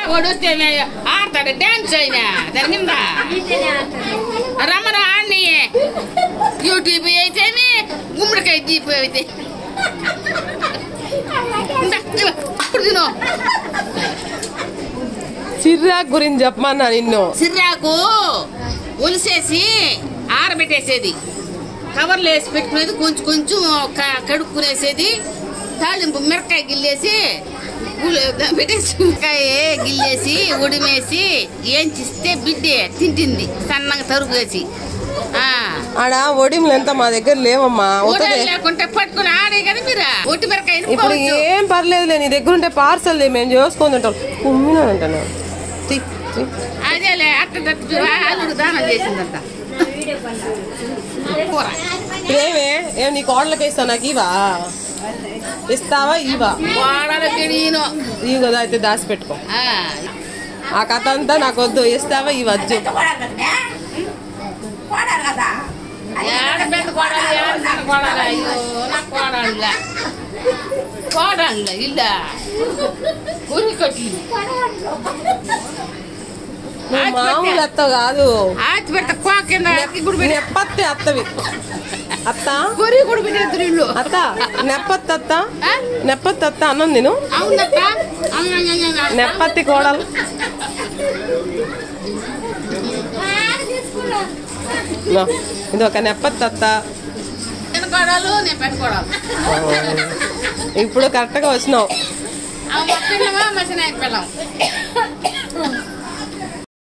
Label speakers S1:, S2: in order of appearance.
S1: వాడు వస్తే మే- ఆడతాడు డాన్స్ అయినా దాని మీద రమ్మరా ఆడిని యూట్యూబ్ అయితేనే గుమ్మడికాయ దీపు అయితే ఇందా, ఇవ్వ, అప్పుడు తిను
S2: చిర్రాకు గురించి చెప్పమన్నా నిన్ను
S1: సిర్రాకు ఒలిసేసి ఆరబెట్టేసేది కవర్లు వేసి పెట్టుకునేది కొంచెం కొంచెం క- కడుక్కునేసేది తాళింపు మిరకాయ గిల్లేసి ఉలి- దా- పెట్టేసి మిరకాయ గిల్లేసి ఉడిమేసి ఏంచిస్తే బిడ్డే తింటింది సన్నగా తరుగు వేసి ఆ.
S2: ఆడ ఒడిములు ఎంత మా దగ్గర లేవమ్మా
S1: ఊడలు
S2: అవుతుంది
S1: లేకుంటే పట్టుకుని ఆడే కదా మీరు ఒట్టి మిరకాయ
S2: ఇప్పుడు ఏం పర్లేదులే నీ దగ్గర ఉంటే పార్సల్ మేము చేసుకొని ఉంటాం కుమ్మినానంటాను తీ, తీ.
S1: అదేలే అట్ట తట్టు అల్లుడు దానం చేసిందంట కూర
S2: ఇదేమే ఏం నీ కోడలకి ఇస్తా నాకు ఇవా ఇస్తావా ఇవా
S1: కోడలకి నేను
S2: ఇవి కదా అయితే దాచిపెట్టుకో
S1: ఆ,
S2: ఆ కథ అంతా నాకు వద్దు ఇస్తావా ఇవి వద్దు
S1: ఏడ పెద్ద కోడలు ఏడ చిన్న కోడలు అయ్యో నా కోడళ్ళ కోడళ్ళ ఇల్ల ఉరి కొట్టి
S2: నువ్వు మామూలు అత్త కాదు
S1: ఆచి పెట్ట కో కింద ఇప్పుడు పెట్టి
S2: నెప్పత్తే అత్తవి అత్త
S1: కొరి కూడా పెట్టేద్దరు ఇల్లు
S2: అత్త నెప్పత్తి అత్త
S1: ఆ?
S2: నెప్పత్తి అత్త అన్నం నేను
S1: అవునక్క అవునక్క
S2: నెప్పత్తి కోడలు నా, ఇది ఒక నెప్పత్తి అత్త
S1: చిన్న కోడలు నేను పెద్ద కోడలు
S2: ఇప్పుడు కరెక్ట్గా వచ్చినావు
S1: ఆ మా పిల్లమా మా చిన్న పిల్లం